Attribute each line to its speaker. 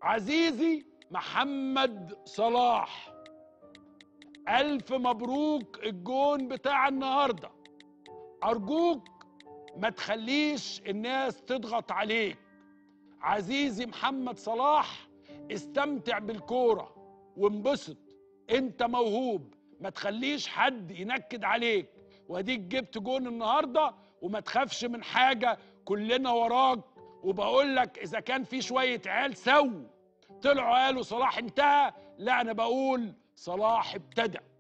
Speaker 1: عزيزي محمد صلاح ألف مبروك الجون بتاع النهارده أرجوك ما تخليش الناس تضغط عليك عزيزي محمد صلاح استمتع بالكورة وانبسط انت موهوب ما تخليش حد ينكد عليك واديك جبت جون النهارده وما تخافش من حاجة كلنا وراك وبقول لك اذا كان في شوية عيال سو طلعوا قالوا صلاح انتهى لا انا بقول صلاح ابتدأ